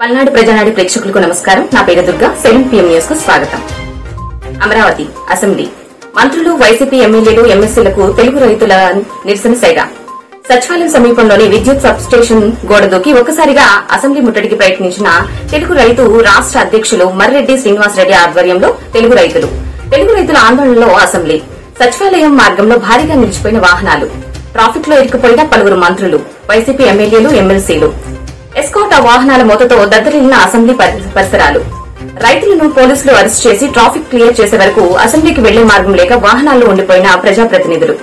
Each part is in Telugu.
పల్నాడు ప్రజానాడి ప్రేక్షకులకు నమస్కారం నా పేరు దుర్గా సెవెన్ పిఎం న్యూస్ కు స్వాగతం అమరావతి అసెంబ్లీ మంత్రులు వైసీపీ ఎమ్మెల్యేలు ఎమ్మెల్సీలకు తెలుగు రైతుల నిరసన సేగ సచివాలయం సమీపంలోని విద్యుత్ సబ్ స్టేషన్ గోడ దూకి ఒక్కసారిగా అసెంబ్లీ ముట్టడికి ప్రయత్నించిన తెలుగు రైతు రాష్ట అధ్యక్షులు మర్రెడ్డి శ్రీనివాసరెడ్డి ఆధ్వర్యంలో తెలుగు రైతులు తెలుగు రైతుల ఆందోళనలో అసెంబ్లీ సచివాలయం మార్గంలో భారీగా నిలిచిపోయిన వాహనాలు ట్రాఫిక్ లో ఇరుక్కుపోయిన పలువురు మంత్రులు వైసీపీ ఎమ్మెల్యేలు ఎమ్మెల్సీలు ఎస్కాట్ ఆ వాహనాల మూతతో దద్దరిల్లిన అసెంబ్లీ పరి- పరిసరాలు రైతులను పోలీసులు అరెస్ట్ చేసి ట్రాఫిక్ క్లియర్ చేసే వరకు అసెంబ్లీకి వెళ్లే మార్గం లేక వాహనాల్లో ఉండిపోయిన ప్రజాప్రతినిధులు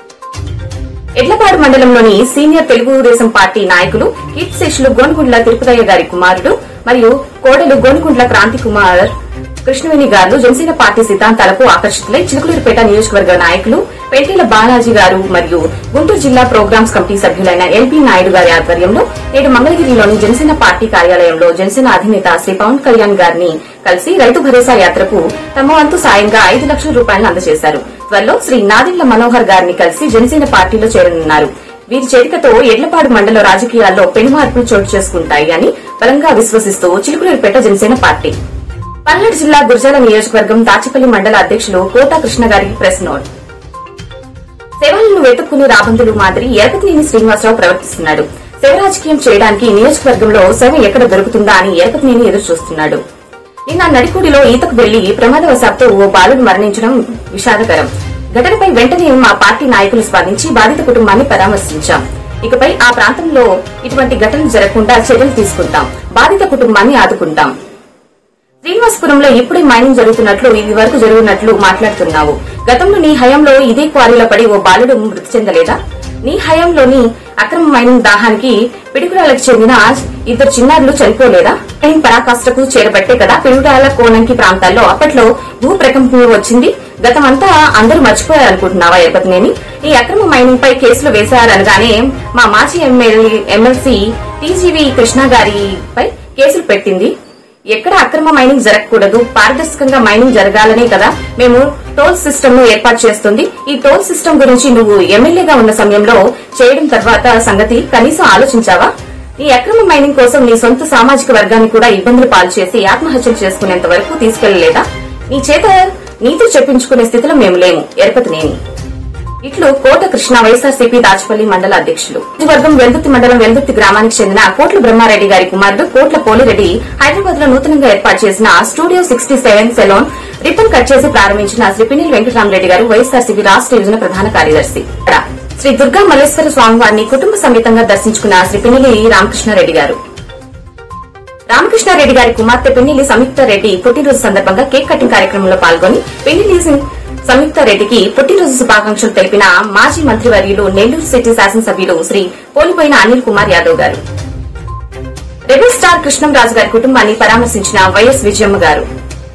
ఎడ్లపాడు మండలంలోని సీనియర్ తెలుగుదేశం పార్టీ నాయకులు కీర్తిశేషులు గోనుగుండ్ల తిరుపతయ్య గారి కుమారుడు మరియు కోడలు గోనుగుండ్ల క్రాంతి కుమార్ కృష్ణవేణి గారు జనసేన పార్టీ సిద్ధాంతాలకు ఆకర్షితులై చిలుకలూరిపేట నియోజకవర్గ నాయకులు పెంటేల బాలాజీ గారు మరియు గుంటూరు జిల్లా ప్రోగ్రామ్స్ కమిటీ సభ్యులైన ఎల్పీ నాయుడు గారి ఆధ్వర్యంలో నేడు మంగళగిరిలోని జనసేన పార్టీ కార్యాలయంలో జనసేన అధినేత శ్రీ పవన్ కళ్యాణ్ గారిని కలిసి రైతు భరోసా యాత్రకు తమ వంతు సాయంగా ఐదు లక్షల రూపాయలను అందజేశారు త్వరలో శ్రీ నాదిళ్ల మనోహర్ గారిని కలిసి జనసేన పార్టీలో చేరనున్నారు వీరి చేరికతో ఎడ్లపాడు మండల రాజకీయాల్లో పెను మార్పులు చోటు చేసుకుంటాయి అని బలంగా విశ్వసిస్తూ చిలుకలూరిపేట జనసేన పార్టీ పల్నాడు జిల్లా గురజాల నియోజకవర్గం దాచిపల్లి మండల అధ్యక్షులు కోటా కృష్ణ గారికి ప్రెస్ నోట్ సేవలను వెతుక్కునే రాబందులు మాదిరి ఎరపతినేని శ్రీనివాసరావు ప్రవర్తిస్తున్నాడు సేవ రాజకీయం చేయడానికి నియోజకవర్గంలో సేవ ఎక్కడ దొరుకుతుందా అని ఎరపతినేని ఎదురు చూస్తున్నాడు నిన్న నడికూడిలో ఈతకు వెళ్లి ప్రమాదవశాత్తు ఓ బాలుడు మరణించడం విషాదకరం ఘటనపై వెంటనే మా పార్టీ నాయకులు స్పందించి బాధిత కుటుంబాన్ని పరామర్శించాం ఇకపై ఆ ప్రాంతంలో ఇటువంటి ఘటనలు జరగకుండా చర్యలు తీసుకుంటాం బాధిత కుటుంబాన్ని ఆదుకుంటాం శ్రీనివాసపురంలో ఇప్పుడే మైనింగ్ జరుగుతున్నట్లు ఇది వరకు జరుగుతున్నట్లు మాట్లాడుతున్నావు గతంలో నీ హయాంలో ఇదే క్వారీలో పడి ఓ బాలుడు మృతి చెందలేదా నీ హయాంలోని అక్రమ మైనింగ్ దాహానికి పిడుగురాలకు చెందిన ఇద్దరు చిన్నారులు చనిపోలేదా మైనింగ్ పరాకాష్ఠకు చేరబట్టే కదా పిడుగురాల కోనంకి ప్రాంతాల్లో అప్పట్లో భూ ప్రకంపన వచ్చింది గతమంతా అందరూ మర్చిపోయారనుకుంటున్నావా ఎరపతినేని ఈ అక్రమ మైనింగ్ పై కేసులు వేశారనగానే మా మాజీ ఎమ్మెల్యే ఎమ్మెల్సీ టీజీవీ కృష్ణ గారిపై కేసులు పెట్టింది ఎక్కడ అక్రమ మైనింగ్ జరగకూడదు పారదర్శకంగా మైనింగ్ జరగాలనే కదా మేము టోల్ సిస్టమ్ ను ఏర్పాటు చేస్తుంది ఈ టోల్ సిస్టమ్ గురించి నువ్వు ఎమ్మెల్యేగా ఉన్న సమయంలో చేయడం తర్వాత సంగతి కనీసం ఆలోచించావా ఈ అక్రమ మైనింగ్ కోసం నీ సొంత సామాజిక వర్గాన్ని కూడా ఇబ్బందులు పాలు చేసి ఆత్మహత్యలు చేసుకునేంత వరకు తీసుకెళ్లలేదా నీ చేత నీతో చెప్పించుకునే స్థితిలో మేము లేము ఎరపతి నేని ఇట్లు కోట కృష్ణ వైఎస్ఆర్సీపీ దాచపల్లి మండల అధ్యక్షులు ఈ వర్గం వెల్దుర్తి మండలం వెల్దుర్తి గ్రామానికి చెందిన కోట్ల బ్రహ్మారెడ్డి గారి కుమారుడు కోట్ల పోలిరెడ్డి హైదరాబాద్ లో నూతనంగా ఏర్పాటు చేసిన studio sixty seven salon ribbon cut చేసి ప్రారంభించిన శ్రీ పినిల్ వెంకటరామరెడ్డి గారు వైఎస్ఆర్సీపీ రాష్ట్ర యోజన ప్రధాన కార్యదర్శి ఇక్కడ శ్రీ దుర్గా మల్లేశ్వర స్వామివారిని కుటుంబ సమేతంగా దర్శించుకున్న శ్రీ పినిలి రామకృష్ణారెడ్డి గారు రామకృష్ణారెడ్డి గారి కుమార్తె పెన్నిలి సంయుక్త రెడ్డి పుట్టినరోజు సందర్భంగా కేక్ కటింగ్ కార్యక్రమంలో పాల్గొని పెన్నిలి సంయుక్త రెడ్డికి పుట్టినరోజు శుభాకాంక్షలు తెలిపిన మాజీ మంత్రివర్యులు నెల్లూరు సిటీ శాసనసభ్యులు శ్రీ పోలిపోయిన అనిల్ కుమార్ యాదవ్ గారు రెబల్ స్టార్ కృష్ణంరాజు గారి కుటుంబాన్ని పరామర్శించిన వైఎస్ విజయమ్మ గారు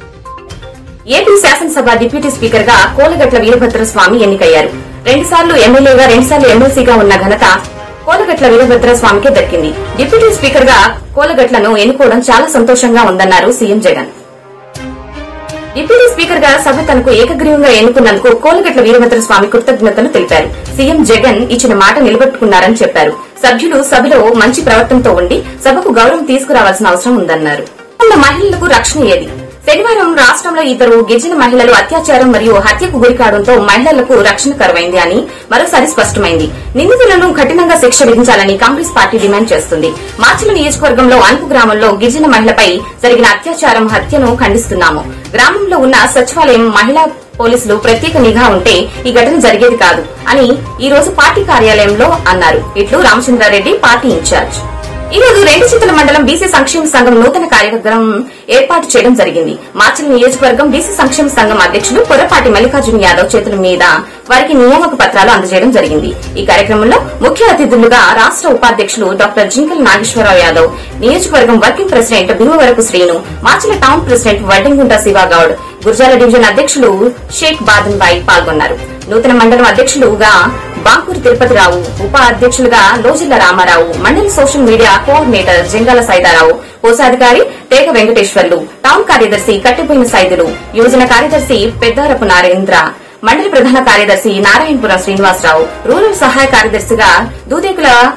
ఏపీ శాసనసభ డిప్యూటీ స్పీకర్ గా కోలగట్ల వీరభద్ర స్వామి ఎన్నికయ్యారు రెండుసార్లు ఎమ్మెల్యేగా రెండుసార్లు ఎమ్మెల్సీగా ఉన్న ఘనత కోలగట్ల వీరభద్ర స్వామికే దక్కింది డిప్యూటీ స్పీకర్ గా కోలగట్లను ఎన్నుకోవడం చాలా సంతోషంగా ఉందన్నారు సీఎం జగన్ డిప్యూటీ స్పీకర్ గా సభ తనకు ఏకగ్రీవంగా ఎన్నుకున్నందుకు కోలగట్ల వీరభద్ర స్వామి కృతజ్ఞతలు తెలిపారు సీఎం జగన్ ఇచ్చిన మాట నిలబెట్టుకున్నారని చెప్పారు సభ్యులు సభలో మంచి ప్రవర్తనతో ఉండి సభకు గౌరవం తీసుకురావాల్సిన అవసరం ఉందన్నారు ఉన్న మహిళలకు రక్షణ ఏది శనివారం రాష్ట్రంలో ఇద్దరు గిరిజన మహిళలు అత్యాచారం మరియు హత్యకు గురికావడంతో మహిళలకు రక్షణ కరువైంది అని మరోసారి స్పష్టమైంది నిందితులను కఠినంగా శిక్ష విధించాలని కాంగ్రెస్ పార్టీ డిమాండ్ చేస్తుంది మార్చిల నియోజకవర్గంలో అనుపు గ్రామంలో గిరిజన మహిళపై జరిగిన అత్యాచారం హత్యను ఖండిస్తున్నాము గ్రామంలో ఉన్న సచివాలయం మహిళా పోలీసులు ప్రత్యేక నిఘా ఉంటే ఈ ఘటన జరిగేది కాదు అని ఈ రోజు పార్టీ కార్యాలయంలో అన్నారు ఇట్లు రామచంద్రారెడ్డి పార్టీ ఇన్ఛార్జ్ ఈ రోజు రెండు చిత్తల మండలం బీసీ సంక్షేమ సంఘం నూతన కార్యక్రమం ఏర్పాటు చేయడం జరిగింది మార్చిల నియోజకవర్గం బీసీ సంక్షేమ సంఘం అధ్యక్షులు పొరపాటి మల్లికార్జున యాదవ్ చేతుల మీద వారికి నియామక పత్రాలు అందజేయడం జరిగింది ఈ కార్యక్రమంలో ముఖ్య అతిథులుగా రాష్ట్ర ఉపాధ్యక్షులు డాక్టర్ జింకల్ నాగేశ్వరరావు యాదవ్ నియోజకవర్గం working president Bhimavarapu Srinu Macherla town president Vaddangunta Sivagoud Gurjala division అధ్యక్షులు షేక్ బాదన్ బాయ్ పాల్గొన్నారు నూతన మండలం అధ్యక్షులుగా బాంకూరు తిరుపతిరావు ఉప అధ్యక్షులుగా లోజిల్ల రామారావు మండల social media coordinator Jangala Saidarao కోశాధికారి టేక వెంకటేశ్వర్లు టౌన్ కార్యదర్శి కట్టెపోయిన సైదులు యువజన కార్యదర్శి పెద్దారపు నారేంద్ర మండలి ప్రధాన కార్యదర్శి నారాయణపురం శ్రీనివాసరావు రూరల్ సహాయ కార్యదర్శిగా దూదేకుల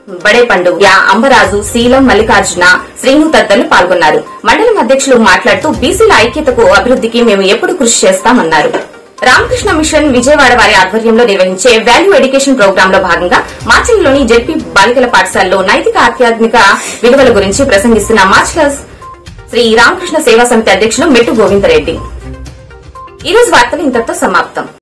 బడే పండు యా అంబరాజు శీలం మల్లికార్జున శ్రీను తదితరులు పాల్గొన్నారు మండలం అధ్యక్షులు మాట్లాడుతూ బీసీల ఐక్యతకు అభివృద్ధికి మేము ఎప్పుడు కృషి చేస్తామన్నారు రామకృష్ణ మిషన్ విజయవాడ వారి ఆధ్వర్యంలో నిర్వహించే వాల్యూ ఎడ్యుకేషన్ ప్రోగ్రామ్ లో భాగంగా మాచిల్లోని జెడ్పీ బాలికల పాఠశాలలో నైతిక ఆధ్యాత్మిక విలువల గురించి ప్రసంగిస్తున్న మాచిల శ్రీ రామకృష్ణ సేవా సమితి అధ్యక్షులు మెట్టు గోవిందరెడ్డి ఈ రోజు వార్తలు ఇంతటితో సమాప్తం